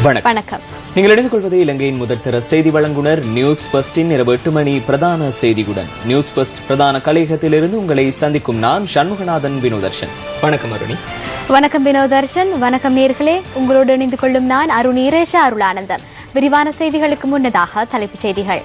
வணக்கம் வணக்கம் நீங்கள் இணைந்து கொள்வது இலங்கையின் முதற்தர செய்தி வழங்குனர் நியூஸ் பஸ்டின் இரவு எட்டு மணி பிரதான செய்தியுடன் நியூஸ் பஸ்ட் பிரதான கலையகத்திலிருந்து உங்களை சந்திக்கும் நான் சண்முகநாதன் வினோதர்ஷன் வணக்கம் அருணி வணக்கம் வினோதர்ஷன் வணக்கம் நேர்களே உங்களோடு இணைந்து கொள்ளும் நான் அருண் ஈரேஷா அருளானந்தம் விரிவான செய்திகளுக்கு முன்னதாக தலைப்புச் செய்திகள்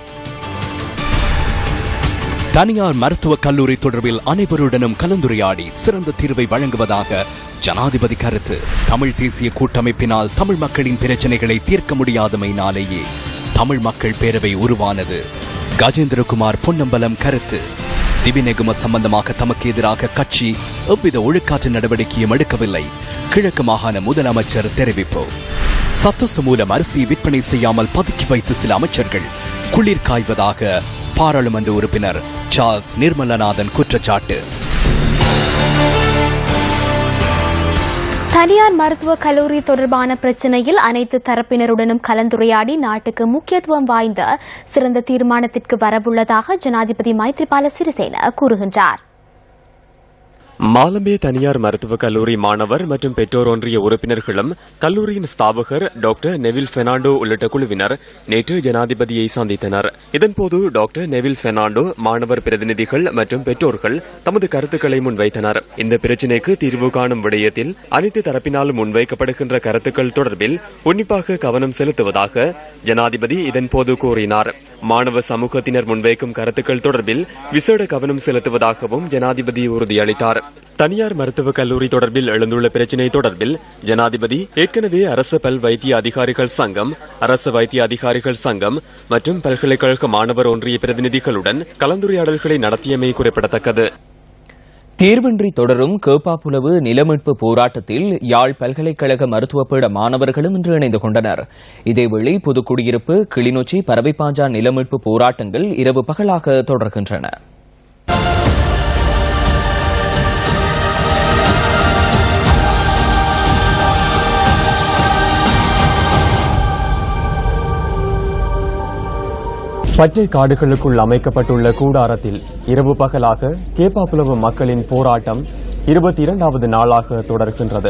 தனியார் மருத்துவக் கல்லூரி தொடர்பில் அனைவருடனும் கலந்துரையாடி சிறந்த தீர்வை வழங்குவதாக ஜனாதிபதி கருத்து தமிழ் தேசிய கூட்டமைப்பினால் தமிழ் மக்களின் பிரச்சனைகளை தீர்க்க முடியாதமையினாலேயே தமிழ் மக்கள் பேரவை உருவானது கஜேந்திரகுமார் பொன்னம்பலம் கருத்து திபிநெகும சம்பந்தமாக தமக்கு எதிராக கட்சி எவ்வித ஒழுக்காற்று நடவடிக்கையும் எடுக்கவில்லை கிழக்கு மாகாண முதலமைச்சர் தெரிவிப்பு சத்துசு மூலம் அரிசியை விற்பனை செய்யாமல் பதுக்கி வைத்து சில அமைச்சர்கள் குளிர் காய்வதாக பாராளுமன்ற உறுப்பினர் சார்ல்ஸ் நிர்மலநாதன் குற்றச்சாட்டு தனியார் மருத்துவக் கல்லூரி தொடர்பான பிரச்சினையில் அனைத்து தரப்பினருடனும் கலந்துரையாடி நாட்டுக்கு முக்கியத்துவம் வாய்ந்த சிறந்த தீர்மானத்திற்கு வரவுள்ளதாக ஜனாதிபதி மைத்ரிபால சிறிசேன கூறுகின்றார் மாலம்பே தனியார் மருத்துவக் கல்லூரி மாணவர் மற்றும் பெற்றோர் ஒன்றிய உறுப்பினர்களும் கல்லூரியின் ஸ்தாபகர் டாக்டர் நெவில் பெர்னாண்டோ உள்ளிட்ட குழுவினர் நேற்று ஜனாதிபதியை சந்தித்தனர் இதன்போது டாக்டர் நெவில் பெர்னாண்டோ மாணவர் பிரதிநிதிகள் மற்றும் பெற்றோர்கள் தமது கருத்துக்களை முன்வைத்தனர் இந்த பிரச்சினைக்கு தீர்வு காணும் விடயத்தில் அனைத்து தரப்பினாலும் முன்வைக்கப்படுகின்ற கருத்துக்கள் தொடர்பில் உன்னிப்பாக கவனம் செலுத்துவதாக ஜனாதிபதி இதன்போது கூறினார் மாணவ சமூகத்தினர் முன்வைக்கும் கருத்துக்கள் தொடர்பில் விசேட கவனம் செலுத்துவதாகவும் ஜனாதிபதி உறுதியளித்தார் தனியார் மருத்துவக் கல்லூரி தொடர்பில் எழுந்துள்ள பிரச்சினை தொடர்பில் ஜனாதிபதி ஏற்கனவே அரசு பல் வைத்திய அதிகாரிகள் சங்கம் அரசு வைத்திய அதிகாரிகள் சங்கம் மற்றும் பல்கலைக்கழக மாணவர் ஒன்றிய பிரதிநிதிகளுடன் கலந்துரையாடல்களை நடத்தியமை குறிப்பிடத்தக்கது தீர்வின்றி தொடரும் கேப்பாப்புலவு நிலமீட்பு போராட்டத்தில் யாழ் பல்கலைக்கழக மருத்துவப்பீட மாணவர்களும் இன்று இணைந்து கொண்டனர் இதேவேளை புதுக்குடியிருப்பு கிளிநொச்சி பறவைப்பாஞ்சா நிலமீட்பு போராட்டங்கள் இரவு பகலாக தொடர்கின்றன பச்சை காடுகளுக்குள் அமைக்கப்பட்டுள்ள கூடாரத்தில் இரவு பகலாக கேப்பாப்புலவு மக்களின் போராட்டம் இருபத்தி இரண்டாவது நாளாக தொடர்கின்றது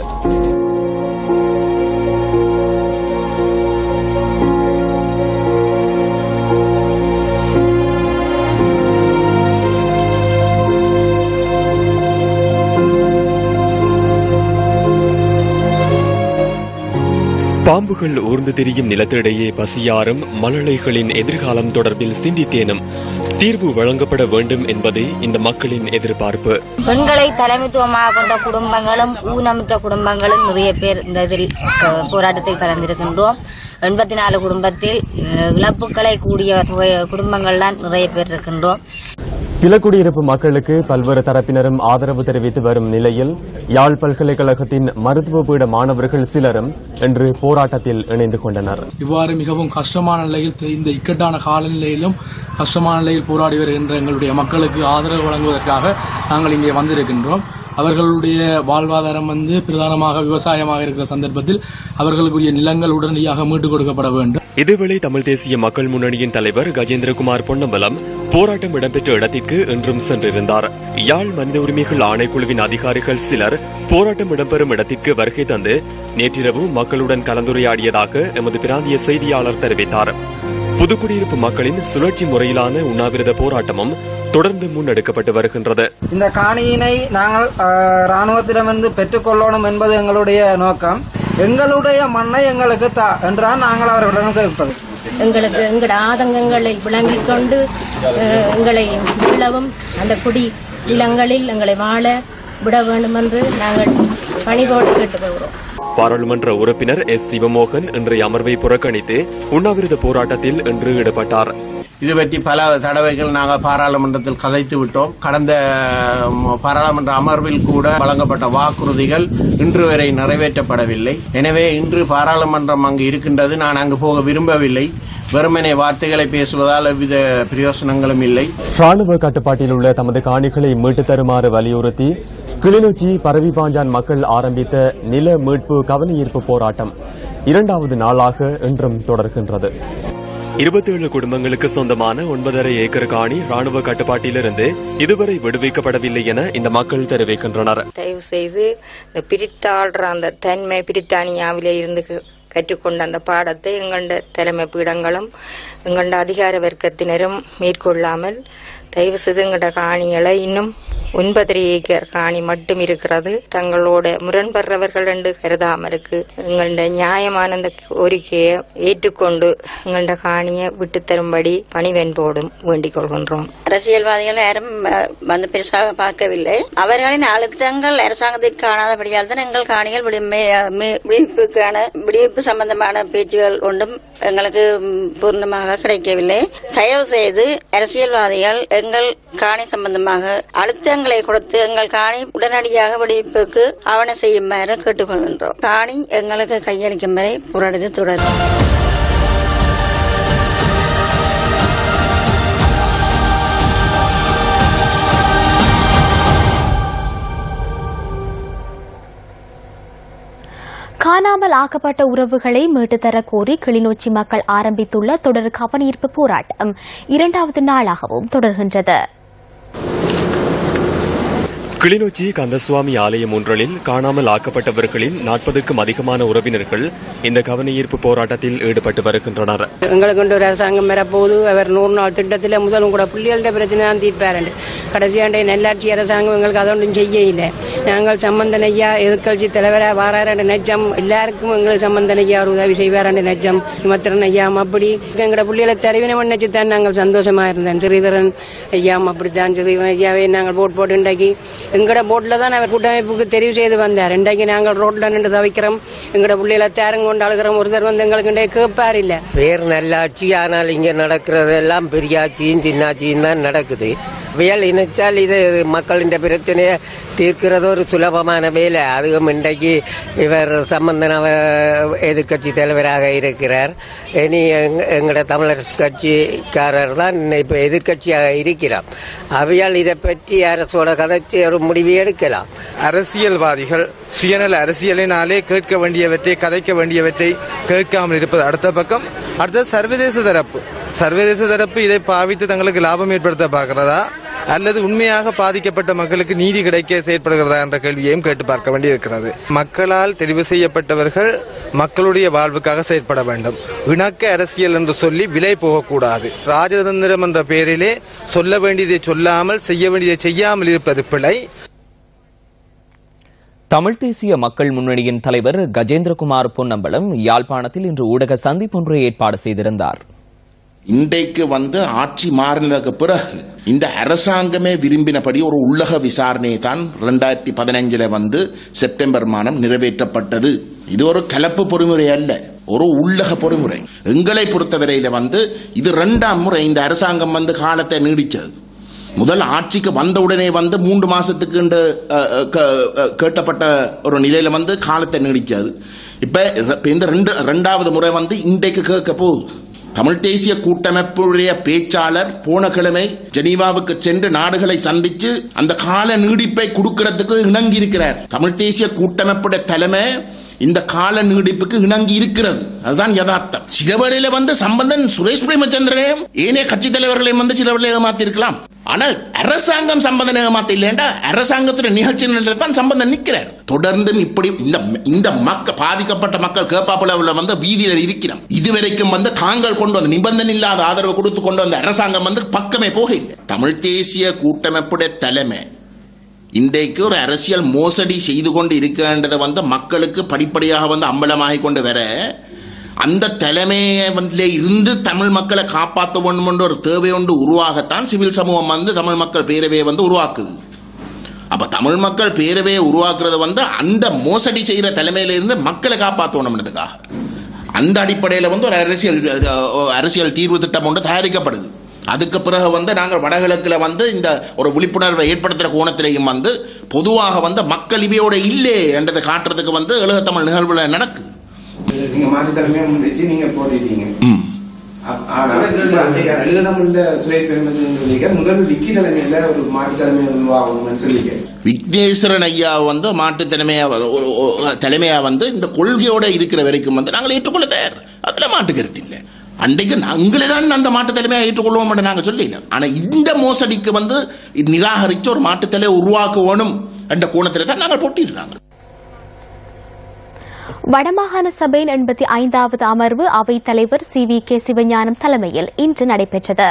பாம்புகள் ஊர்ந்து திரியும் நிலத்திடையே பசியாறும் மழலைகளின் எதிர்காலம் தொடர்பில் சிந்தித்தேனும் தீர்வு வழங்கப்பட வேண்டும் என்பதே இந்த மக்களின் எதிர்பார்ப்பு பெண்களை தலைமைத்துவமாக கொண்ட குடும்பங்களும் ஊனமுற்ற குடும்பங்களும் நிறைய பேர் இந்த இதில் அஹ், போராட்டத்தில் கலந்திருக்கின்றோம் எண்பத்தி நாலு குடும்பத்தில் அஹ், இழப்புகளை கூடிய தொகை குடும்பங்கள் தான் நிறைய பேர் இருக்கின்றோம் பிலக்குடியிருப்பு மக்களுக்கு பல்வேறு தரப்பினரும் ஆதரவு தெரிவித்து வரும் நிலையில் யாழ் பல்கலைக்கழகத்தின் மருத்துவ பீட மாணவர்கள் சிலரும் இன்று போராட்டத்தில் இணைந்து கொண்டனர் இவ்வாறு மிகவும் கஷ்டமான நிலையில் த- இந்த இக்கட்டான காலநிலையிலும் கஷ்டமான நிலையில் போராடி வருகின்ற எங்களுடைய மக்களுக்கு ஆதரவு வழங்குவதற்காக நாங்கள் இங்கே வந்திருக்கின்றோம் அவர்களுடைய வாழ்வாதாரம் வந்து பிரதானமாக விவசாயமாக இருக்கிற சந்தர்ப்பத்தில் அவர்களுக்குரிய நிலங்கள் உடனடியாக மீட்டுக் கொடுக்கப்பட வேண்டும் இதேவேளை தமிழ் தேசிய மக்கள் முன்னணியின் தலைவர் கஜேந்திரகுமார் பொன்னம்பலம் போராட்டம் இடம்பெற்ற இடத்திற்கு இன்றும் சென்றிருந்தார் யாழ் மனித உரிமைகள் ஆணைக்குழுவின் அதிகாரிகள் சிலர் போராட்டம் இடம்பெறும் இடத்திற்கு வருகை தந்து நேற்றிரவு மக்களுடன் கலந்துரையாடியதாக எமது பிராந்திய செய்தியாளர் தெரிவித்தார் புதுக்குடியிருப்பு மக்களின் சுழற்சி முறையிலான உண்ணாவிரத போராட்டமும் தொடர்ந்து முன்னெடுக்கப்பட்டு வருகின்றது இந்த காணியினை நாங்கள் அஹ், ராணுவத்திடமிருந்து பெற்றுக்கொள்ளணும் என்பது எங்களுடைய நோக்கம் எங்களுடைய மண்ணை எங்களுக்கு தா என்றால் நாங்கள் அவர்களுடன் கேட்பது எங்களுக்கு எங்களோட ஆதங்கங்களை விளங்கிக் கொண்டு அஹ், எங்களை உள்ளவும் அந்த குடி நிலங்களில் எங்களை வாழ விட வேண்டும் என்று நாங்கள் பணிவோடு கேட்டுக்கொள்கிறோம் பாராளுமன்ற உறுப்பினர் எஸ் சிவமோகன் இன்றைய அமர்வை புறக்கணித்து உண்ணாவிரத போராட்டத்தில் இன்று ஈடுபட்டார் இது பற்றி பல தடவைகள் நாங்கள் பாராளுமன்றத்தில் கதைத்து விட்டோம் கடந்த ம், பாராளுமன்ற அமர்வில் கூட வழங்கப்பட்ட வாக்குறுதிகள் இன்று வரை நிறைவேற்றப்படவில்லை எனவே இன்று பாராளுமன்றம் அங்கு இருக்கின்றது நான் அங்கு போக விரும்பவில்லை வெறுமனே வார்த்தைகளை பேசுவதால் எவ்வித பிரயோசனங்களும் இல்லை ராணுவ கட்டுப்பாட்டில் உள்ள தமது காணிகளை மீட்டுத் தருமாறு வலியுறுத்தி கிளிநொச்சி பரவிபாஞ்சான் மக்கள் ஆரம்பித்த நில மீட்பு கவனஈர்ப்பு போராட்டம் இரண்டாவது நாளாக இன்றும் தொடர்கின்றது இருபத்தேழு குடும்பங்களுக்கு சொந்தமான ஒன்பதரை ஏக்கர் காணி ராணுவ கட்டுப்பாட்டிலிருந்து இதுவரை விடுவிக்கப்படவில்லை என இந்த மக்கள் தெரிவிக்கின்றனர் தயவு செய்து இந்த பிரித்தாடுற அந்த தன்மை பிரித்தானியாவிலே இருந்து க- கற்றுக்கொண்ட அந்த பாடத்தை எங்கண்ட தலைமை பீடங்களும் எங்கண்ட அதிகார வர்க்கத்தினரும் மேற்கொள்ளாமல் தயவு செய்து எங்கட காணிகளை இன்னும் ஒன்பதரை ஏக்கர் காணி மட்டும் இருக்கிறது தங்களோட முரண்படுறவர்கள் என்று கருதாமலுக்கு எங்களோட நியாயமான அந்த கோரிக்கையை ஏற்றுக்கொண்டு எங்களோட காணியை விட்டு தரும்படி பணிவென்போடும் வேண்டிக் கொள்கின்றோம் அரசியல்வாதிகள் யாரும் அஹ், வந்து பெருசாக பார்க்கவில்லை அவர்களின் அழுத்தங்கள் அரசாங்கத்திற்கு காணாதபடியால் தான் எங்கள் காணிகள் விடுமை- மி- விடுவிப்புக்கான விடுவிப்பு சம்பந்தமான பேச்சுகள் ஒன்றும் எங்களுக்கு ம், பூர்ணமாக கிடைக்கவில்லை தயவு செய்து அரசியல்வாதிகள் எங்கள் காணி சம்பந்தமாக அழுத்தங்களை கொடுத்து எங்கள் காணி உடனடியாக விடுவிப்புக்கு ஆவணம் செய்யுமாறு கேட்டுக்கொள்கின்றோம் காணி எங்களுக்கு கையளிக்கும் வரை போராட்டத்தை தொடரும் காணாமல் ஆக்கப்பட்ட உறவுகளை மீட்டுத் தரக் கோரி கிளிநொச்சி மக்கள் ஆரம்பித்துள்ள தொடர் கவனஈர்ப்பு போராட்டம் இரண்டாவது நாளாகவும் தொடர்கின்றது கிளிநொச்சி கந்தசுவாமி ஆலயம் ஒன்றலில் காணாமல் ஆக்கப்பட்டவர்களின் நாற்பதுக்கும் அதிகமான உறவினர்கள் இந்த கவனஈர்ப்பு போராட்டத்தில் ஈடுபட்டு வருகின்றனர் எங்களுக்கு கொண்டு ஒரு அரசாங்கம் வரப்போகுது அவர் நூறு நாள் திட்டத்தில் முதல் கூட புள்ளிகள்ட பிரச்சனை தான் தீர்ப்பாருண்டு கடைசியாண்டே நல்லாட்சி அரசாங்கம் எங்களுக்கு அதை ஒன்றும் செய்ய இல்லை நாங்கள் சம்பந்தன் ஐயா எதிர்கட்சி தலைவராக வாராரு நெஜம் எல்லாருக்கும் எங்களுக்கு சம்பந்தன் ஐயா ஒரு உதவி செய்வாராண்டு நெஜம் சுமத்திரன் ஐயா அப்படி எங்களோட புள்ளிகளை தெரிவினம் நினைச்சு தான் நாங்கள் சந்தோஷமா இருந்தோம் ஸ்ரீதரன் ஐயா அப்படித்தான் ஸ்ரீதரன் ஐயாவை நாங்கள் போட் போட்டு இன்றைக்கு எங்கட போட்ல தான் அவர் கூட்டமைப்புக்கு தெரிவு செய்து வந்தார் இன்றைக்கு நாங்கள் ரோட்ல நின்று தவிக்கிறோம் எங்கட பிள்ளைகளை தேரங்க கொண்டு அழுகிறோம் ஒருத்தர் வந்து எங்களுக்கு இன்றைக்கு கேட்பார் இல்ல பேர் நல்லாட்சி ஆனால் இங்க நடக்கிறதெல்லாம் பெரியாட்சியும் சின்னாட்சியும் தான் நடக்குது வியல் இணைச்சால் இது மக்களின் பிரச்சனையை தீர்க்கிறது ஒரு சுலபமான வேலை அதுவும் இன்றைக்கு இவர் சம்பந்தன எதிர்கட்சி தலைவராக இருக்கிறார் இனி எங்க- எங்கட தமிழரசு கட்சிக்காரர் தான் இப்ப எதிர்கட்சியாக இருக்கிறார் அவையால் இதை பற்றி அரசோட கதைச்சு ஒரு முடிவு எடுக்கலாம் அரசியல்வாதிகள் சுயநல அரசியலினாலே கேட்க வேண்டியவற்றை கதைக்க வேண்டியவற்றை கேட்காமல் இருப்பது அடுத்த பக்கம் அடுத்தது சர்வதேச தரப்பு சர்வதேச தரப்பு இதை பாவித்து தங்களுக்கு லாபம் ஏற்படுத்த பார்க்கிறதா அல்லது உண்மையாக பாதிக்கப்பட்ட மக்களுக்கு நீதி கிடைக்க செயற்படுகிறதா என்ற கேள்வியையும் கேட்டு பார்க்க வேண்டியிருக்கிறது மக்களால் தெரிவு செய்யப்பட்டவர்கள் மக்களுடைய வாழ்வுக்காக செயற்பட வேண்டும் இணக்க அரசியல் என்று சொல்லி விலை போகக்கூடாது ராஜதந்திரம் என்ற பெயரிலே சொல்ல வேண்டியதை சொல்லாமல் செய்ய வேண்டியதை செய்யாமல் இருப்பது பிழை தமிழ் தேசிய மக்கள் முன்னணியின் தலைவர் கஜேந்திரகுமார் பொன்னம்பலம் யாழ்ப்பாணத்தில் இன்று ஊடக சந்திப்பொன்றை ஏற்பாடு செய்திருந்தார் இன்றைக்கு வந்து ஆட்சி மாறினதுக்கு பிறகு இந்த அரசாங்கமே விரும்பினபடி ஒரு உள்ளக விசாரணை தான் ரெண்டாயிரத்தி பதினஞ்சுல வந்து செப்டம்பர் மாதம் நிறைவேற்றப்பட்டது இது ஒரு கலப்பு பொறிமுறை அல்ல ஒரு உள்ளக பொறிமுறை எங்களை பொறுத்தவரையில வந்து இது ரெண்டாம் முறை இந்த அரசாங்கம் வந்து காலத்தை நீடிச்சது முதல் ஆட்சிக்கு வந்தவுடனே வந்து மூன்று மாசத்துக்கு இந்த, அஹ், அஹ், க- அஹ், கேட்டப்பட்ட ஒரு நிலையில வந்து காலத்தை நீடிச்சது இப்ப ர- இப்ப இந்த ரெண்டு ரெண்டாவது முறை வந்து இன்றைக்கு கேட்க போகுது தமிழ் தேசிய கூட்டமைப்புடைய பேச்சாளர் போன கிழமை ஜெனீவாவுக்கு சென்று நாடுகளை சந்திச்சு அந்த கால நீடிப்பை கொடுக்கறதுக்கு இணங்கி இருக்கிறார் தமிழ் தேசிய கூட்டமைப்புடைய தலைமை இந்த கால நீடிப்புக்கு இணங்கி இருக்கிறது அதுதான் யதார்த்தம் சில வேளையில வந்து சம்பந்தன் சுரேஷ் பிரேமச்சந்திரனையும் ஏனைய கட்சி தலைவர்களையும் வந்து சில வேளையில ஏமாத்தி இருக்கலாம் ஆனால் அரசாங்கம் சம்பந்தன் ஏமாத்த இல்லைண்டா அரசாங்கத்துடைய நிகழ்ச்சி நிலையில தான் சம்பந்தன் நிக்கிறார் தொடர்ந்தும் இப்படி இந்த இந்த மக்கள் பாதிக்கப்பட்ட மக்கள் கேப்பாப்புல வந்து வீதியில் இருக்கிறோம் இதுவரைக்கும் வந்து தாங்கள் கொண்டு வந்த நிபந்தனை இல்லாத ஆதரவு கொடுத்து கொண்டு வந்த அரசாங்கம் வந்து பக்கமே போக இல்லை தமிழ் தேசிய கூட்டமைப்புடைய தலைமை இன்றைக்கு ஒரு அரசியல் மோசடி செய்து கொண்டு இருக்கின்றதை வந்து மக்களுக்கு படிப்படியாக வந்து அம்பலமாகி கொண்டு வர அந்த தலைமையை வந்து இருந்து தமிழ் மக்களை காப்பாற்ற வேண்டும் என்ற ஒரு தேவை ஒன்று உருவாகத்தான் சிவில் சமூகம் வந்து தமிழ் மக்கள் பேரவையை வந்து உருவாக்குது அப்ப தமிழ் மக்கள் பேரவையை உருவாக்குறது வந்து அந்த மோசடி செய்யற தலைமையில இருந்து மக்களை காப்பாற்றணும்ன்றதுக்காக அந்த அடிப்படையில் வந்து ஒரு அரசியல் அஹ், அரசியல் தீர்வு திட்டம் ஒன்று தயாரிக்கப்படுது அதுக்கு பிறகு வந்து நாங்கள் வடகிழக்கில் வந்து இந்த ஒரு விழிப்புணர்வை ஏற்படுத்துகிற கோணத்திலையும் வந்து பொதுவாக வந்து மக்கள் இவையோட இல்லை என்றதை காட்டுறதுக்கு வந்து எழுகத்தமிழ் நிகழ்வுல நடக்குது நீங்க மாற்றுத்திறமையா முந்திச்சு நீங்க போட்டிட்டீங்க அப்- ஆனா இப்ப அப்படியே எழுதமிழ்ல சுரேஷ் பெருமதி சொல்லிக்க முதல் விக்கி தலைமையில ஒரு மாற்றுத்திறமை உருவாகணும்னு சொல்லிக்க விக்னேஸ்வரன் ஐயா வந்து மாட்டு தலைமையா வ- ஒ- ஒ- தலைமையா வந்து இந்த கொள்கையோட இருக்கிற வரைக்கும் வந்து நாங்கள் ஏற்றுக்கொள்ள தயார் அதுல மாட்டு கருத்து இல்லை அன்றைக்கு நாங்களே தான் அந்த மாட்டு தலைமையா ஏற்றுக்கொள்வோம் என்று நாங்க சொல்லல ஆனா இந்த மோசடிக்கு வந்து நிராகரிச்சு ஒரு மாட்டு தலையை உருவாக்க வேணும் என்ற கோணத்துல தான் நாங்கள் போட்டிடுறாங்க வடமாகாண சபையின் எண்பத்தி ஐந்தாவது அமர்வு அவைத் தலைவர் சி வி கே சிவஞானம் தலைமையில் இன்று நடைபெற்றது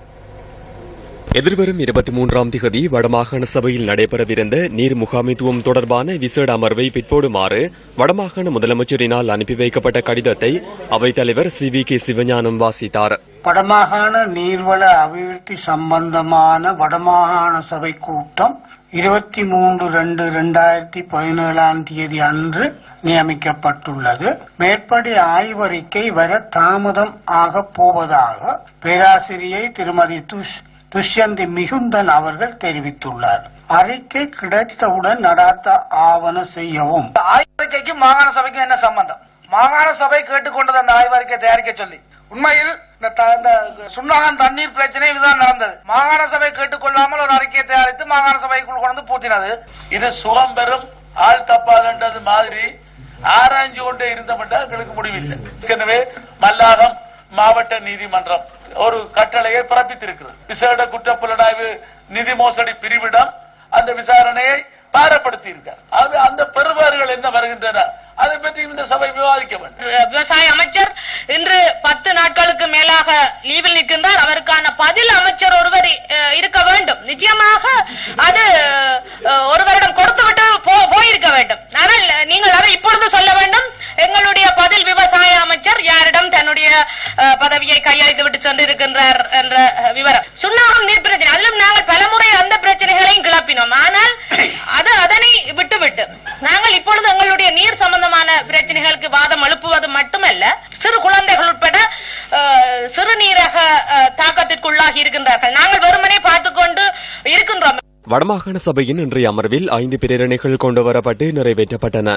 எதிர்வரும் இருபத்தி மூன்றாம் திகதி வடமாகாண சபையில் நடைபெறவிருந்த நீர் முகாமைத்துவம் தொடர்பான விசேட அமர்வை பிற்போடுமாறு வடமாகாண முதலமைச்சரினால் அனுப்பி வைக்கப்பட்ட கடிதத்தை அவைத்தலைவர் சி வி கே சிவஞானம் வாசித்தார் வடமாகாண நீர்வள அபிவிருத்தி சம்பந்தமான வடமாகாண சபை கூட்டம் இருபத்தி மூன்று ரெண்டு ரெண்டாயிரத்தி பதினேழாம் தேதி அன்று நியமிக்கப்பட்டுள்ளது மேற்படி ஆய்வறிக்கை வர தாமதம் ஆக போவதாக பேராசிரியை திருமதி துஷ் துஷ்யந்தி மிகுந்தன் அவர்கள் தெரிவித்துள்ளார் அறிக்கை கிடைத்தவுடன் நடாத்த ஆவண செய்யவும் ஆய்வறிக்கைக்கும் மாகாண சபைக்கும் என்ன சம்பந்தம் மாகாண சபை கேட்டுக்கொண்டது அந்த ஆய்வறிக்கை தயாரிக்க சொல்லி உண்மையில் இந்த த- இந்த சுண்ணாகம் தண்ணீர் பிரச்சனை இதுதான் நடந்தது மாகாண சபை கேட்டுக்கொள்ளாமல் ஒரு அறிக்கையை தயாரித்து மாகாண சபைக்குள் கொண்டு வந்து பூத்தினது இது சுகம் பெறும் ஆள் தப்பாதுன்றது மாதிரி ஆராய்ஞ்சு கொண்டே இருந்தோம்னா எங்களுக்கு முடிவில்லை ஏற்கனவே மல்லாகம் மாவட்ட நீதிமன்றம் ஒரு கட்டளையை பிறப்பித்திருக்கிறது விசேட குற்ற புலனாய்வு நிதி மோசடி பிரிவிடம் அந்த விசாரணையை பாரப்படுத்தி இருக்கார் அது அந்த பெறுபாடுகள் என்ன வருகின்றன அதை பற்றி இந்த சபை விவாதிக்க வேண்டும் விவசாய அமைச்சர் இன்று பத்து நாட்களுக்கு மேலாக லீவில் நிற்கின்றார் அவருக்கான பதில் அமைச்சர் ஒருவர் அஹ், இருக்க வேண்டும் நிச்சயமாக அது அஹ், ஒருவரிடம் கொடுத்துவிட்டு போ- போயிருக்க வேண்டும் ஆனால் நீங்கள் அதை இப்பொழுது சொல்ல வேண்டும் எங்களுடைய பதில் விவசாய அமைச்சர் யாரிடம் தன்னுடைய அஹ், பதவியை கையளித்து விட்டு சென்றிருக்கின்றார் என்ற அஹ், விவரம் சுண்ணாகம் நீர் பிரச்சனை அதிலும் நாங்கள் பலமுறை அந்த பிரச்சனைகளையும் கிளப்பினோம் ஆனால் அது அதனை விட்டுவிட்டு நாங்கள் இப்பொழுது எங்களுடைய நீர் சம்பந்தமான பிரச்சனைகளுக்கு வாதம் எழுப்புவது மட்டுமல்ல சிறு குழந்தைகள் உட்பட அஹ், சிறுநீரக அஹ், தாக்கத்திற்குள்ளாகி இருக்கின்றார்கள் நாங்கள் வெறுமனே பார்த்துக்கொண்டு இருக்கின்றோம் வடமாகாண சபையின் இன்றைய அமர்வில் ஐந்து பிரேரணைகள் கொண்டுவரப்பட்டு நிறைவேற்றப்பட்டன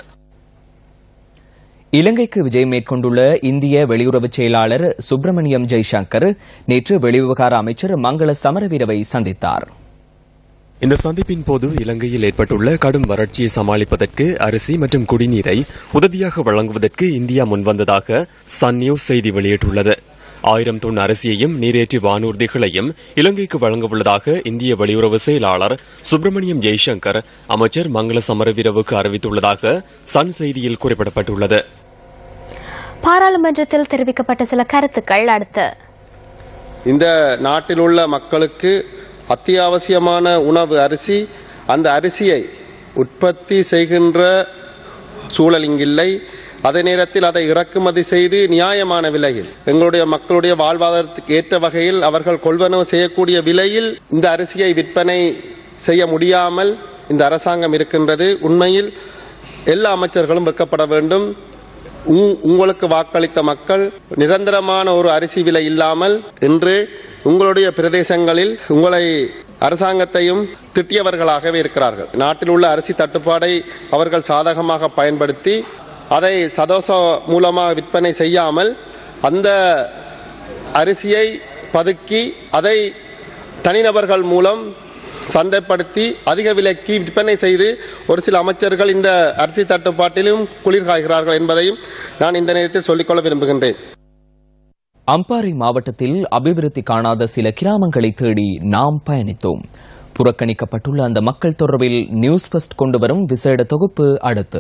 இலங்கைக்கு விஜயம் மேற்கொண்டுள்ள இந்திய வெளியுறவு செயலாளர் சுப்பிரமணியம் ஜெய்சங்கர் நேற்று வெளிவிவகார அமைச்சர் மங்கள சமரவீரவை சந்தித்தார் இந்த சந்திப்பின் போது இலங்கையில் ஏற்பட்டுள்ள கடும் வறட்சியை சமாளிப்பதற்கு அரிசி மற்றும் குடிநீரை உதவியாக வழங்குவதற்கு இந்தியா முன்வந்ததாக சன் நியூஸ் செய்தி வெளியிட்டுள்ளது ஆயிரம் தொன் அரிசியையும் நீரேற்றி வானூர்திகளையும் இலங்கைக்கு வழங்கவுள்ளதாக இந்திய வெளியுறவு செயலாளர் சுப்பிரமணியம் ஜெய்சங்கர் அமைச்சர் மங்கள சமரவீரவுக்கு அறிவித்துள்ளதாக சன் செய்தியில் குறிப்பிடப்பட்டுள்ளது பாராளுமன்றத்தில் தெரிவிக்கப்பட்ட சில கருத்துக்கள் அடுத்து இந்த நாட்டில் உள்ள மக்களுக்கு அத்தியாவசியமான உணவு அரிசி அந்த அரிசியை உற்பத்தி செய்கின்ற சூழல் இங்கில்லை அதே நேரத்தில் அதை இறக்குமதி செய்து நியாயமான விலையில் எங்களுடைய மக்களுடைய வாழ்வாதாரத்துக்கு ஏற்ற வகையில் அவர்கள் கொள்வனவு செய்யக்கூடிய விலையில் இந்த அரிசியை விற்பனை செய்ய முடியாமல் இந்த அரசாங்கம் இருக்கின்றது உண்மையில் எல்லா அமைச்சர்களும் வெக்கப்பட வேண்டும் உங்- உங்களுக்கு வாக்களித்த மக்கள் நிரந்தரமான ஒரு அரிசி விலை இல்லாமல் இன்று உங்களுடைய பிரதேசங்களில் உங்களை அரசாங்கத்தையும் திட்டியவர்களாகவே இருக்கிறார்கள் நாட்டில் உள்ள அரிசி தட்டுப்பாடை அவர்கள் சாதகமாக பயன்படுத்தி அதை சதோச மூலமாக விற்பனை செய்யாமல் அந்த அரிசியை பதுக்கி அதை தனிநபர்கள் மூலம் சந்தைப்படுத்தி அதிக விலைக்கு விற்பனை செய்து ஒரு சில அமைச்சர்கள் இந்த அரிசி தட்டுப்பாட்டிலும் குளிர் காய்கிறார்கள் என்பதையும் நான் இந்த நேரத்தில் சொல்லிக்கொள்ள விரும்புகின்றேன் அம்பாறை மாவட்டத்தில் அபிவிருத்தி காணாத சில கிராமங்களை தேடி நாம் பயணித்தோம் புறக்கணிக்கப்பட்டுள்ள அந்த மக்கள் தொடர்பில் நியூஸ் ஃபர்ஸ்ட் கொண்டு வரும் விசேட தொகுப்பு அடுத்து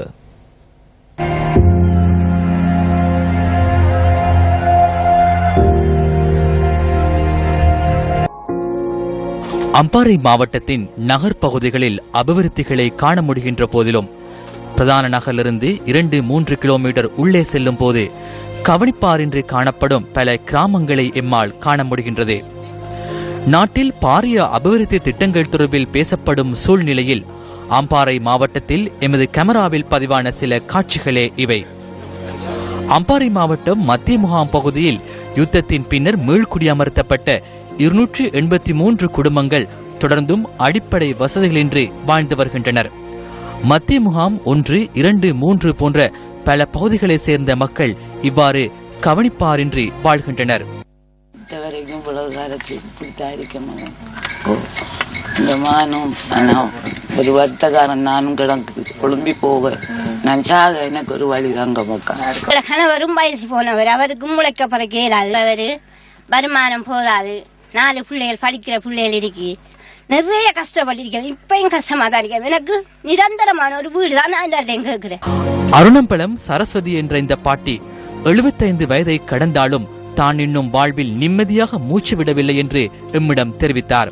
அம்பாறை மாவட்டத்தின் நகர் பகுதிகளில் அபிவிருத்திகளை காண முடிகின்ற போதிலும் பிரதான நகரிலிருந்து இரண்டு மூன்று கிலோமீட்டர் உள்ளே செல்லும் போது கவனிப்பாரின்றி காணப்படும் பல கிராமங்களை எம்மால் காண முடிகின்றது நாட்டில் பாரிய அபிவிருத்தி திட்டங்கள் தொடர்பில் பேசப்படும் சூழ்நிலையில் அம்பாறை மாவட்டத்தில் எமது கேமராவில் பதிவான சில காட்சிகளே இவை அம்பாறை மாவட்டம் மத்திய முகாம் பகுதியில் யுத்தத்தின் பின்னர் மீள்குடியமர்த்தப்பட்ட இருநூற்று எண்பத்தி மூன்று குடும்பங்கள் தொடர்ந்தும் அடிப்படை வசதிகளின்றி வாழ்ந்து வருகின்றனர் மத்திய முகாம் ஒன்று இரண்டு மூன்று போன்ற பல பகுதிகளைச் சேர்ந்த மக்கள் இவ்வாறு கவனிப்பாரின்றி வாழ்கின்றனர் இது வரைக்கும் இவ்வளவு காலத்துக்கு இப்படித்தான் இருக்கணும் ஓ இந்த மானும் ஆனால் ஒரு வருத்தக்காரன் நானும் கிடக்கு குழம்பி போக நான் சாக எனக்கு ஒரு வழி தாங்க பக்கம் எங்களோட கணவரும் வயசு போனவர் அவருக்கும் முளைக்க பிறகு இயலாது அவரு வருமானம் போதாது நாலு பிள்ளைகள் படிக்கிற பிள்ளைகள் இருக்கு நிறைய கஷ்டப்பட்டிருக்கிறேன் இப்பயும் கஷ்டமா தான் இருக்கேன் எனக்கு நிரந்தரமான ஒரு வீடு தான் நான் எல்லாத்தையும் கேட்கிறேன் அருணம்பலம் சரஸ்வதி என்ற இந்த பாட்டி எழுபத்தைந்து வயதை கடந்தாலும் தான் இன்னும் வாழ்வில் நிம்மதியாக மூச்சு விடவில்லை என்று எம்மிடம் தெரிவித்தார்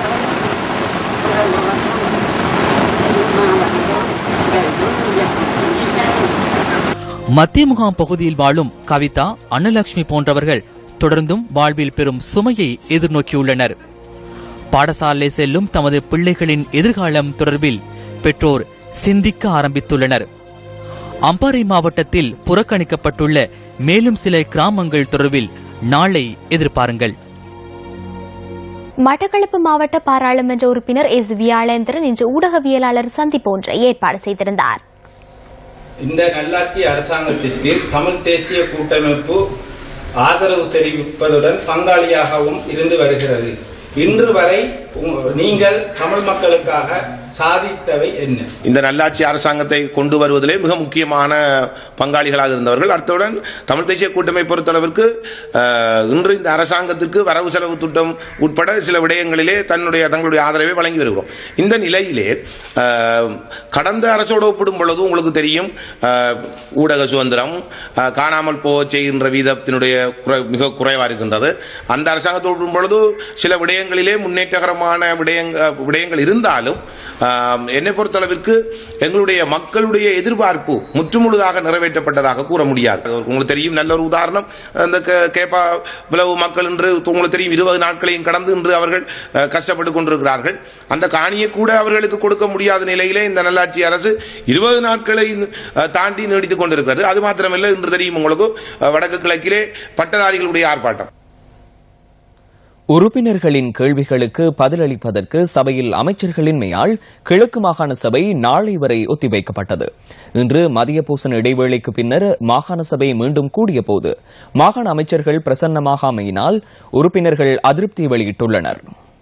மத்திய முகாம் பகுதியில் வாழும் கவிதா அன்னலட்சுமி போன்றவர்கள் தொடர்ந்தும் வாழ்வில் பெரும் சுமையை எதிர்நோக்கியுள்ளனர் பாடசாலை செல்லும் தமது பிள்ளைகளின் எதிர்காலம் தொடர்பில் பெற்றோர் சிந்திக்க ஆரம்பித்துள்ளனர் அம்பாறை மாவட்டத்தில் புறக்கணிக்கப்பட்டுள்ள மேலும் சில கிராமங்கள் தொடர்பில் நாளை எதிர்பாருங்கள் மட்டக்களப்பு மாவட்ட பாராளுமன்ற உறுப்பினர் எஸ் வியாழேந்திரன் இன்று ஊடகவியலாளர் சந்திப்பு ஒன்றை ஏற்பாடு செய்திருந்தார் இந்த நல்லாட்சி அரசாங்கத்திற்கு தமிழ் தேசிய கூட்டமைப்பு ஆதரவு தெரிவிப்பதுடன் பங்காளியாகவும் இருந்து வருகிறது இன்று வரை உங்க- நீங்கள் தமிழ் மக்களுக்காக சாதித்தவை என்ன இந்த நல்லாட்சி அரசாங்கத்தை கொண்டு வருவதிலே மிக முக்கியமான பங்காளிகளாக இருந்தவர்கள் அத்துடன் தமிழ் தேசிய கூட்டமை பொறுத்தளவிற்கு அஹ், இன்று இந்த அரசாங்கத்திற்கு வரவு செலவு திட்டம் உட்பட சில விடயங்களிலே தன்னுடைய தங்களுடைய ஆதரவை வழங்கி வருகிறோம் இந்த நிலையிலே அஹ், கடந்த அரசோடு ஒப்பிடும் பொழுது உங்களுக்கு தெரியும் அஹ், ஊடக சுதந்திரம் அஹ், காணாமல் போக செய்கின்ற வீதத்தினுடைய குறை- மிக குறைவா இருக்கின்றது அந்த அரசாங்கத்தோடு ஒப்பிடும் பொழுது சில விடயங்களிலே முன்னேற்றகரமான விடயங்க விடயங்கள் இருந்தாலும் ஆம், என்னை பொறுத்தளவிற்கு எங்களுடைய மக்களுடைய எதிர்பார்ப்பு முற்றுமுழுதாக நிறைவேற்றப்பட்டதாக கூற முடியாது உங்களுக்கு தெரியும் நல்ல ஒரு உதாரணம் அந்த கே- கேப்பா விளவு மக்கள் என்று உங்களுக்கு தெரியும் இருபது நாட்களையும் கடந்து இன்று அவர்கள் அஹ், கஷ்டப்பட்டு கொண்டிருக்கிறார்கள் அந்த காணியை கூட அவர்களுக்கு கொடுக்க முடியாத நிலையிலே இந்த நல்லாட்சி அரசு இருபது நாட்களை அஹ், தாண்டி நீடித்துக் கொண்டிருக்கிறது அது மாத்திரமல்ல இன்று தெரியும் உங்களுக்கு அஹ், வடக்கு கிழக்கிலே பட்டதாரிகளுடைய ஆர்ப்பாட்டம் உறுப்பினர்களின் கேள்விகளுக்கு பதிலளிப்பதற்கு சபையில் அமைச்சர்களின்மையால் கிழக்கு மாகாண சபை நாளை வரை ஒத்திவைக்கப்பட்டது இன்று மதிய பூசண இடைவேளைக்கு பின்னர் மாகாண சபை மீண்டும் கூடியபோது மாகாண அமைச்சர்கள் பிரசன்னமாகாமையினால் உறுப்பினர்கள் அதிருப்தி வெளியிட்டுள்ளனர்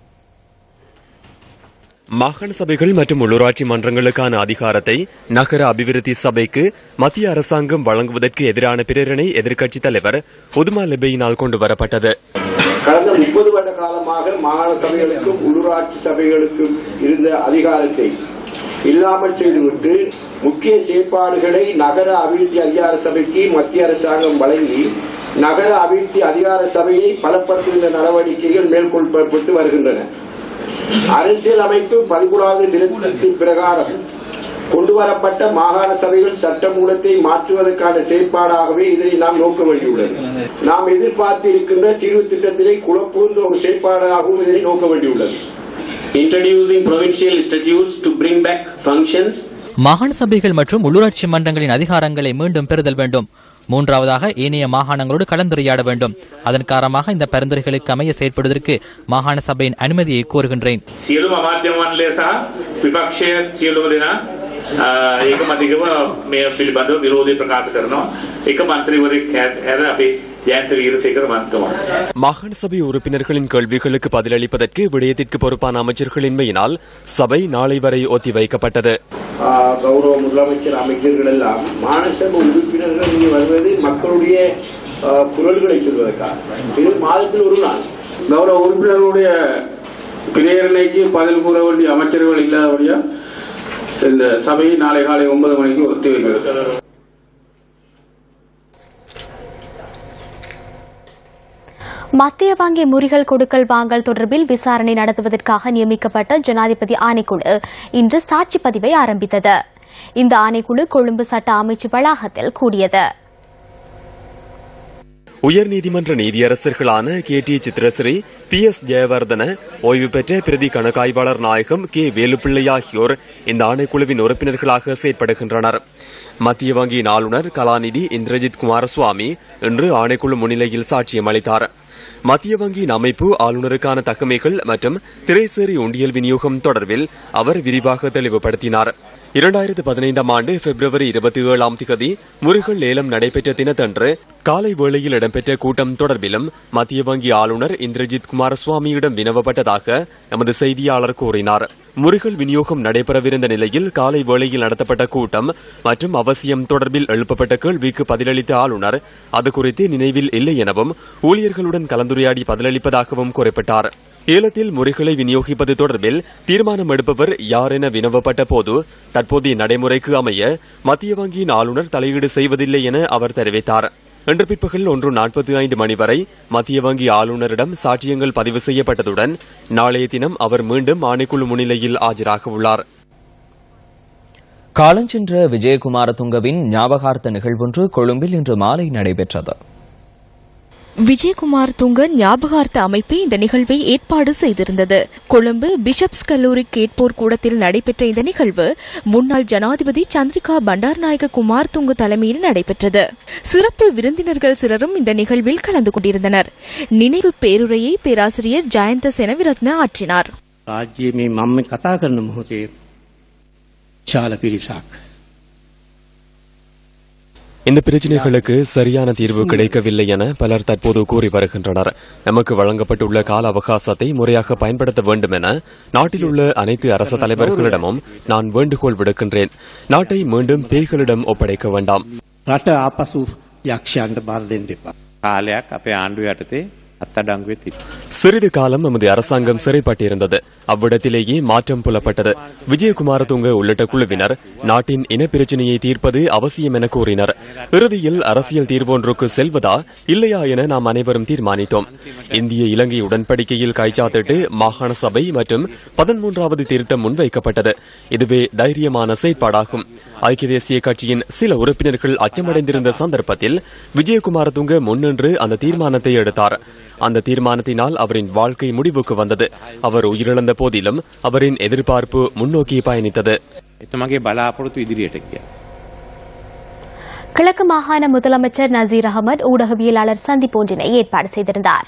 மாகாண சபைகள் மற்றும் உள்ளூராட்சி மன்றங்களுக்கான அதிகாரத்தை நகர அபிவிருத்தி சபைக்கு மத்திய அரசாங்கம் வழங்குவதற்கு எதிரான பிரேரணை எதிர்க்கட்சித் தலைவர் உதுமா லெபையினால் கொண்டு வரப்பட்டது கடந்த முப்பது வருட காலமாக மாகாண சபைகளுக்கும் உள்ளூராட்சி சபைகளுக்கும் இருந்த அதிகாரத்தை இல்லாமல் செய்துவிட்டு முக்கிய செயற்பாடுகளை நகர அபிவிருத்தி அதிகார சபைக்கு மத்திய அரசாங்கம் வழங்கி நகர அபிவிருத்தி அதிகார சபையை பலப்படுத்துகின்ற நடவடிக்கைகள் மேற்கொள்ளப்பட்டு வருகின்றன அரசியல் அமைப்பு பதிமூணாவது திருத்தத்தின் பிரகாரம் கொண்டுவரப்பட்ட மாகாண சபைகள் சட்டமூலத்தை மாற்றுவதற்கான செயற்பாடாகவே இதனை நாம் நோக்க வேண்டியுள்ளது நாம் எதிர்பார்த்து இருக்கின்ற தீர்வு திட்டத்தினை குழப்புகின்ற ஒரு செயற்பாடாகவும் இதனை நோக்க வேண்டியுள்ளது introducing provincial statutes to bring back functions மாகாண சபைகள் மற்றும் உள்ளூராட்சி மன்றங்களின் அதிகாரங்களை மீண்டும் பெறுதல் வேண்டும் மூன்றாவதாக ஏனைய மாகாணங்களோடு கலந்துரையாட வேண்டும் அதன் காரணமாக இந்த பரிந்துரைகளுக்கு அமைய செயற்படுவதற்கு மாகாண சபையின் அனுமதியை கோருகின்றேன் සියලුම අමාත්‍ය මණ්ඩලය සහ විපක්ෂය සියලුම දෙනා අ, ඒක මතිකව මේ පිළිබඳව විරෝධය ප්‍රකාශ කරනවා එක මන්ත්‍රීවරයෙක් හැර හැර අපේ ජයන්ත වීරසේකර මන්ත්‍රතුමා மாகாண சபை உறுப்பினர்களின் கேள்விகளுக்கு பதிலளிப்பதற்கு விடயத்திற்கு பொறுப்பான அமைச்சர்களின்மையினால் சபை நாளை வரை ஒத்திவைக்கப்பட்டது ஆஹ், கௌரவ முதலமைச்சர் அமைச்சர்கள் எல்லாம் மாநசப உறுப்பினர்கள் இங்கே வருவது மக்களுடைய ஆஹ், குரல்களை சொல்வதற்காக இது மாதத்தில் ஒரு நாள் கௌரவ உறுப்பினர்களுடைய பிரேரணைக்கு பதில் கூற வேண்டிய அமைச்சர்கள் இல்லாதபடியா இந்த சபையை நாளை காலை ஒன்பது மணிக்கு ஒத்திவைக்கிறது மத்திய வங்கி முறிகள் கொடுக்கல் வாங்கல் தொடர்பில் விசாரணை நடத்துவதற்காக நியமிக்கப்பட்ட ஜனாதிபதி ஆணைக்குழு இன்று சாட்சி பதிவை ஆரம்பித்தது இந்த ஆணைக்குழு கொழும்பு சட்ட அமைச்சு வளாகத்தில் கூடியது உயர்நீதிமன்ற நீதியரசர்களான K D Chitrasiri P S Jayawardena ஓய்வு பெற்ற பிரதி கணக்காய்வாளர் நாயகம் கே வேலுப்பிள்ளை ஆகியோர் இந்த ஆணைக்குழுவின் உறுப்பினர்களாக செயற்படுகின்றனர் மத்திய வங்கியின் ஆளுநர் கலாநிதி இந்திரஜித் குமாரசுவாமி இன்று ஆணைக்குழு முன்னிலையில் சாட்சியம் அளித்தார் மத்திய வங்கியின் அமைப்பு ஆளுநருக்கான தகமைகள் மற்றும் திரைசேரி உண்டியல் விநியோகம் தொடர்பில் அவர் விரிவாக தெளிவுபடுத்தினார் இரண்டாயிரத்து பதினைந்தாம் ஆண்டு பிப்ரவரி இருபத்தி ஏழாம் திகதி முருகல் ஏலம் நடைபெற்ற தினத்தன்று காலை வேளையில் இடம்பெற்ற கூட்டம் தொடர்பிலும் மத்திய வங்கி ஆளுநர் இந்திரஜித் குமாரசுவாமியிடம் வினவப்பட்டதாக எமது செய்தியாளர் கூறினார் முருகல் விநியோகம் நடைபெறவிருந்த நிலையில் காலை வேளையில் நடத்தப்பட்ட கூட்டம் மற்றும் அவசியம் தொடர்பில் எழுப்பப்பட்ட கேள்விக்கு பதிலளித்த ஆளுநர் அது குறித்து நினைவில் இல்லை எனவும் ஊழியர்களுடன் கலந்துரையாடி பதிலளிப்பதாகவும் குறிப்பிட்டார் ஏலத்தில் முறைகளை விநியோகிப்பது தொடர்பில் தீர்மானம் எடுப்பவர் யார் என வினவப்பட்ட போது தற்போதைய நடைமுறைக்கு அமைய மத்திய வங்கியின் ஆளுநர் தலையீடு செய்வதில்லை என அவர் தெரிவித்தார் இன்று பிற்பகல் ஒன்று நாற்பத்தி ஐந்து மணி வரை மத்திய வங்கி ஆளுநரிடம் சாட்சியங்கள் பதிவு செய்யப்பட்டதுடன் நாளைய தினம் அவர் மீண்டும் ஆணைக்குழு முன்னிலையில் ஆஜராக உள்ளார் காலஞ்சென்ற விஜயகுமார துங்கவின் ஞாபகார்த்த நிகழ்வொன்று கொழும்பில் இன்று மாலை நடைபெற்றது விஜயகுமார் துங்க ஞாபகார்த்த அமைப்பு இந்த நிகழ்வை ஏற்பாடு செய்திருந்தது கொழும்பு பிஷப்ஸ் கல்லூரி கேட்போர் கூடத்தில் நடைபெற்ற இந்த நிகழ்வு முன்னாள் ஜனாதிபதி சந்திரிகா பண்டார்நாயக குமார் துங்க தலைமையில் நடைபெற்றது சிறப்பு விருந்தினர்கள் சிலரும் இந்த நிகழ்வில் கலந்து கொண்டிருந்தனர் நினைவு பேருரையை பேராசிரியர் ஜெயந்த செனவிரத்ன ஆற்றினார் රාජ්‍යයේ මේ මම කතා කරන මොහොතේ ශාල පිරිසක්. இந்த பிரச்சினைகளுக்கு சரியான தீர்வு கிடைக்கவில்லை என பலர் தற்போது கூறி வருகின்றனர் நமக்கு வழங்கப்பட்டுள்ள கால அவகாசத்தை முறையாக பயன்படுத்த வேண்டும் என நாட்டில் உள்ள அனைத்து அரசு தலைவர்களிடமும் நான் வேண்டுகோள் விடுக்கின்றேன் நாட்டை மீண்டும் பேய்களிடம் ஒப்படைக்க வேண்டாம் රට ආපසු යක්ෂයන්ට බාර දෙන්න එපා. කාලයක් අපේ ආණ්ඩුව යටතේ අත්තඩංගුවේ තිබ්බා. சிறிது காலம் நமது அரசாங்கம் சிறைப்பட்டிருந்தது அவ்விடத்திலேயே மாற்றம் புலப்பட்டது விஜயகுமார துங்க உள்ளிட்ட குழுவினர் நாட்டின் இனப்பிரச்சினையை தீர்ப்பது அவசியம் என கூறினர் இறுதியில் அரசியல் தீர்வொன்றுக்கு செல்வதா இல்லையா என நாம் அனைவரும் தீர்மானித்தோம் இந்திய இலங்கை உடன்படிக்கையில் கைச்சாத்திட்டு மாகாண சபை மற்றும் பதிமூன்றாவது திருத்தம் முன்வைக்கப்பட்டது இதுவே தைரியமான செயற்பாடாகும் ஐக்கிய தேசிய கட்சியின் சில உறுப்பினர்கள் அச்சமடைந்திருந்த சந்தர்ப்பத்தில் விஜயகுமார துங்க முன்னின்று அந்த தீர்மானத்தை எடுத்தார் அந்த தீர்மானத்தினால் அவரின் வாழ்க்கை முடிவுக்கு வந்தது அவர் உயிரிழந்த போதிலும் அவரின் எதிர்பார்ப்பு முன்னோக்கி பயணித்தது එතුමගේ බලාපොරොත්තු ඉදිරියට ගියා. கிழக்கு மாகாண முதலமைச்சர் நசீர் அகமது ஊடகவியலாளர் சந்திப்பு ஒன்றினை ஏற்பாடு செய்திருந்தார்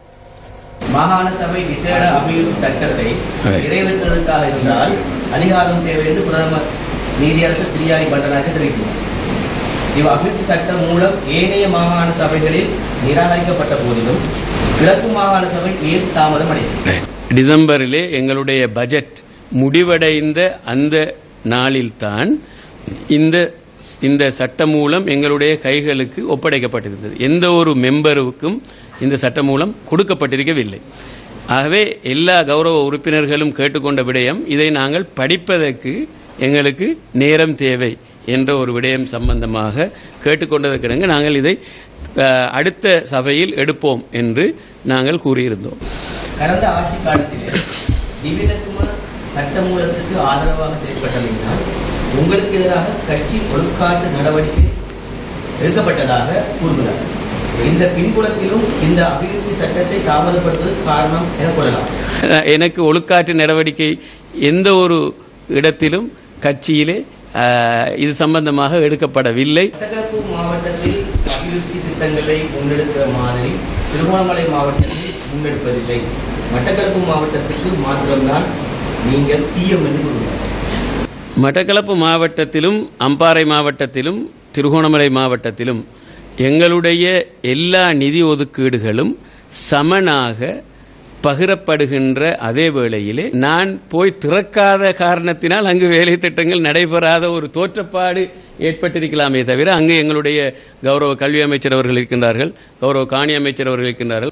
மாகாண சபை விசேட அபிவிருத்தி சட்டத்தை நிறைவேற்றுவதற்காக இருந்தால் அதிகாரம் தேவை என்று பிரதமர் நீதியரசர் சிறியாரி பண்டனாக தெரிவித்தார் இவ் அபிவிருத்தி சட்டம் மூலம் ஏனைய மாகாண சபைகளில் நிராகரிக்கப்பட்ட போதிலும் கிழக்கு மாகாண சபை ஏன் தாமதம் அடைந்தது டிசம்பரிலே எங்களுடைய பட்ஜெட் முடிவடைந்த அந்த நாளில்தான் இந்த இந்த சட்டம் மூலம் எங்களுடைய கைகளுக்கு ஒப்படைக்கப்பட்டிருந்தது எந்த ஒரு மெம்பருக்கும் இந்த சட்டம் மூலம் கொடுக்கப்பட்டிருக்கவில்லை ஆகவே எல்லா கௌரவ உறுப்பினர்களும் கேட்டுக்கொண்ட விடயம் இதை நாங்கள் படிப்பதற்கு எங்களுக்கு நேரம் தேவை என்ற ஒரு விடயம் சம்பந்தமாக கேட்டுக்கொண்டதற்கிடங்க நாங்கள் இதை அஹ், அடுத்த சபையில் எடுப்போம் என்று நாங்கள் கூறியிருந்தோம் கடந்த ஆட்சி காலத்திலே திவிலக்குமார் சட்டமூலத்திற்கு ஆதரவாக செயல்பட்டமையினால் உங்களுக்கு எதிராக கட்சி ஒழுக்காட்டு நடவடிக்கை எடுக்கப்பட்டதாக கூறுகிறார் இந்த பின்புலத்திலும் இந்த அபிவிருத்தி சட்டத்தை தாமதப்படுத்துவது காரணம் என கொள்ளலாம் அஹ், எனக்கு ஒழுக்காற்று நடவடிக்கை எந்த ஒரு இடத்திலும் கட்சியிலே அஹ், இது சம்பந்தமாக எடுக்கப்படவில்லை மட்டக்களப்பு மாவட்டத்தில் அபிவிருத்தி திட்டங்களை முன்னெடுக்கிற மாதிரி திருவண்ணாமலை மாவட்டத்தில் முன்னெடுப்பதில்லை மட்டக்களப்பு மாவட்டத்துக்கு மாத்திரம்தான் நீங்கள் சிஎம் என்று கூறுகிறார் மட்டக்களப்பு மாவட்டத்திலும் அம்பாறை மாவட்டத்திலும் திருகோணமலை மாவட்டத்திலும் எங்களுடைய எல்லா நிதி ஒதுக்கீடுகளும் சமனாக பகிரப்படுகின்ற அதே வேளையிலே நான் போய் திறக்காத காரணத்தினால் அங்கு வேலை திட்டங்கள் நடைபெறாத ஒரு தோற்றப்பாடு ஏற்பட்டிருக்கலாமே தவிர அங்கு எங்களுடைய கௌரவ கல்வி அமைச்சர் அவர்கள் இருக்கின்றார்கள் கௌரவ காணி அமைச்சர் அவர்கள் இருக்கின்றார்கள்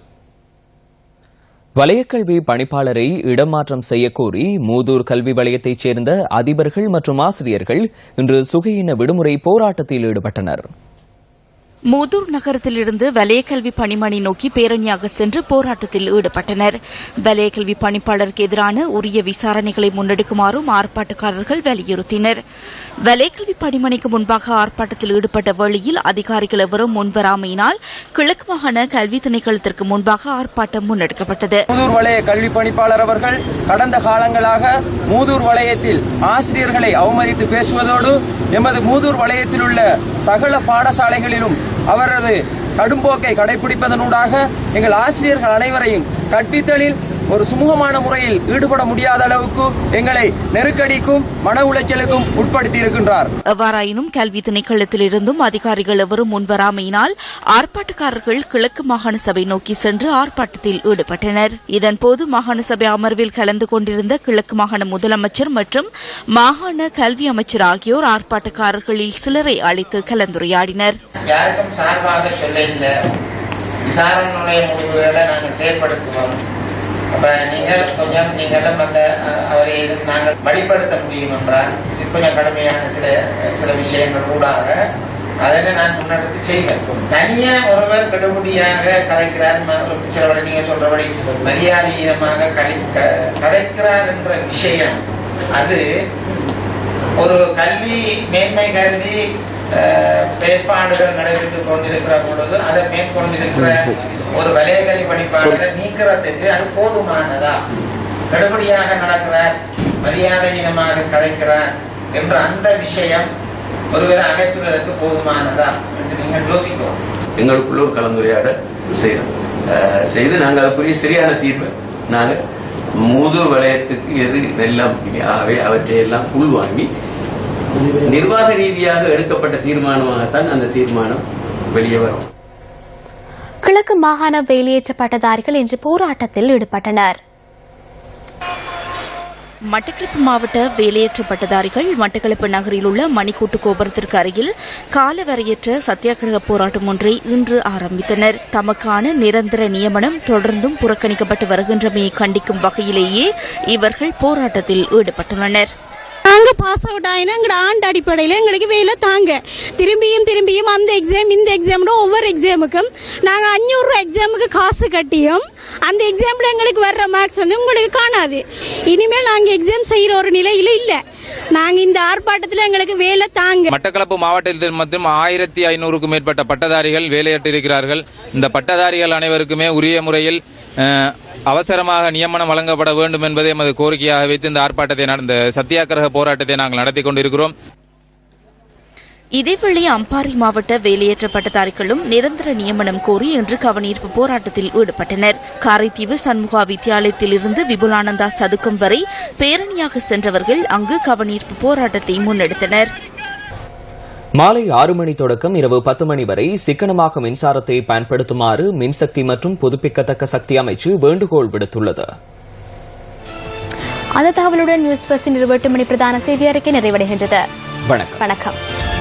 வலயக்கல்வி பணிப்பாளரை இடமாற்றம் செய்யக்கோரி மூதூர் கல்வி வலயத்தைச் சேர்ந்த அதிபர்கள் மற்றும் ஆசிரியர்கள் இன்று சுகையின விடுமுறை போராட்டத்தில் ஈடுபட்டனர் மூதூர் நகரத்திலிருந்து வலயக்கல்வி பணிமனை நோக்கி பேரணியாக சென்று போராட்டத்தில் ஈடுபட்டனர் வலயக்கல்வி பணிப்பாளருக்கு எதிரான உரிய விசாரணைகளை முன்னெடுக்குமாறும் ஆர்ப்பாட்டக்காரர்கள் வலியுறுத்தினர் வலயக்கல்வி பணிமனைக்கு முன்பாக ஆர்ப்பாட்டத்தில் ஈடுபட்ட வேளையில் அதிகாரிகள் எவரும் முன்வராமையினால் கிழக்கு மாகாண கல்வி திணைக்களத்திற்கு முன்பாக ஆர்ப்பாட்டம் முன்னெடுக்கப்பட்டது மூதூர் வலய கல்வி பணிப்பாளர் அவர்கள் கடந்த காலங்களாக மூதூர் வலயத்தில் ஆசிரியர்களை அவமதித்து பேசுவதோடு எமது மூதூர் வலயத்தில் உள்ள சகல பாடசாலைகளிலும் அவரது கடும்போக்கை கடைபிடிப்பதனூடாக எங்கள் ஆசிரியர்கள் அனைவரையும் கற்பித்தலில் ஒரு சுமூகமான முறையில் ஈடுபட முடியாத அளவுக்கு எங்களை நெருக்கடிக்கும் மன உளைச்சலுக்கும் உட்படுத்தி இருக்கின்றார் எவ்வாறாயினும் கல்வி திணைக்களத்திலிருந்தும் அதிகாரிகள் எவரும் முன்வராமையினால் ஆர்ப்பாட்டக்காரர்கள் கிழக்கு மாகாண சபை நோக்கி சென்று ஆர்ப்பாட்டத்தில் ஈடுபட்டனர் இதன்போது மாகாண சபை அமர்வில் கலந்து கொண்டிருந்த கிழக்கு மாகாண முதலமைச்சர் மற்றும் மாகாண கல்வி அமைச்சர் ஆகியோர் ஆர்ப்பாட்டக்காரர்களில் சிலரை அழைத்து கலந்துரையாடினர் யாருக்கும் சார்பாக சொல்ல இல்லை விசாரணையுடைய முடிவுகளை நாங்கள் செயல்படுத்துவோம் அப்ப நீங்கள் கொஞ்சம் நீங்களும் அந்த அஹ், அவரை நாங்கள் வழிப்படுத்த முடியும் என்றால் கொஞ்சம் கடுமையான சில சில விஷயங்கள் கூடாக அதனை நான் முன்னெடுத்து செய்வேன் தனியா ஒருவர் கடுபடியாக கதைக்கிறார் ம- சிலவரை நீங்க சொல்றபடி மரியாதையீனமாக கழி க- கதைக்கிறார் என்ற விஷயம் அது ஒரு கல்வி மேன்மை கருதி அஹ், செயற்பாடுகள் நடைபெற்றுக் கொண்டிருக்கிற பொழுது அதை மேற்கொண்டிருக்கிற ஒரு வலையகல்வி பணிப்பாளரை நீக்கிறதுக்கு அது போதுமானதா கடுபடியாக நடக்கிறார் மரியாதையினமாக கதைக்கிறார் என்ற அந்த விஷயம் ஒருவரை அகற்றுவதற்கு போதுமானதா என்று நீங்கள் யோசிக்கணும் எங்களுக்குள்ள ஒரு கலந்துரையாடல் செய்யறோம் அஹ் செய்து நாங்கள் அதுக்குரிய சரியான தீர்வை நாங்கள் மூதூர் வலயத்துக்கு எது வெள்ளம் ஆகவே அவற்றை எல்லாம் உள்வாங்கி நிர்வாக ரீதியாக எடுக்கப்பட்ட தீர்மானமாகத்தான் அந்த தீர்மானம் வெளியே வரும் கிழக்கு மாகாண வேலையேற்ற பட்டதாரிகள் இன்று போராட்டத்தில் ஈடுபட்டனர் மட்டக்களப்பு மாவட்ட வேலையற்ற பட்டதாரிகள் மட்டக்களப்பு நகரில் உள்ள மணிக்கூட்டு கோபுரத்திற்கு அருகில் காலவரையற்ற சத்தியாகிரக போராட்டம் ஒன்றை இன்று ஆரம்பித்தனர் தமக்கான நிரந்தர நியமனம் தொடர்ந்தும் புறக்கணிக்கப்பட்டு வருகின்றமையை கண்டிக்கும் வகையிலேயே இவர்கள் போராட்டத்தில் ஈடுபட்டுள்ளனர் நாங்க பாஸ் அவுட் ஆயினா எங்களோட ஆண்டு அடிப்படையில் எங்களுக்கு வேலை தாங்க திரும்பியும் திரும்பியும் அந்த எக்ஸாம் இந்த எக்ஸாம் ஒவ்வொரு எக்ஸாமுக்கும் நாங்க அஞ்சூறு ரூபாய் எக்ஸாமுக்கு காசு கட்டியும் அந்த எக்ஸாம்ல எங்களுக்கு வர்ற மார்க்ஸ் வந்து உங்களுக்கு காணாது இனிமேல் நாங்க எக்ஸாம் செய்யற ஒரு நிலையில இல்ல நாங்க இந்த ஆர்ப்பாட்டத்துல எங்களுக்கு வேலை தாங்க மட்டக்களப்பு மாவட்டத்தில் மட்டும் ஆயிரத்தி ஐநூறுக்கும் மேற்பட்ட பட்டதாரிகள் வேலையிட்டிருக்கிறார்கள் இந்த பட்டதாரிகள் அனைவருக்குமே உரிய முறையில் அஹ், அவசரமாக நியமனம் வழங்கப்பட வேண்டும் என்பதை எமது கோரிக்கையாக வைத்து இந்த ஆர்ப்பாட்டத்தை நடந்த சத்தியாகிரக போராட்டத்தை நாங்கள் நடத்தி கொண்டிருக்கிறோம் இதேவேளை அம்பாறை மாவட்ட வேலையற்ற பட்டதாரிகளும் நிரந்தர நியமனம் கோரி இன்று கவனீர்ப்பு போராட்டத்தில் ஈடுபட்டனர் காரைதீவு சண்முகா வித்தியாலயத்தில் இருந்து விபுலானந்தா சதுக்கம் வரை பேரணியாக சென்றவர்கள் அங்கு கவனீர்ப்பு போராட்டத்தை முன்னெடுத்தனர் மாலை ஆறு மணி தொடக்கம் இரவு பத்து மணி வரை சிக்கனமாக மின்சாரத்தை பயன்படுத்துமாறு மின்சக்தி மற்றும் புதுப்பிக்கத்தக்க சக்தி அமைச்சு வேண்டுகோள் விடுத்துள்ளது அந்த தகவலுடன் நியூஸ் பஸ்டின் இருபத்தி மணி பிரதான செய்தி அறிக்கை நிறைவடைகின்றது வணக்கம் வணக்கம்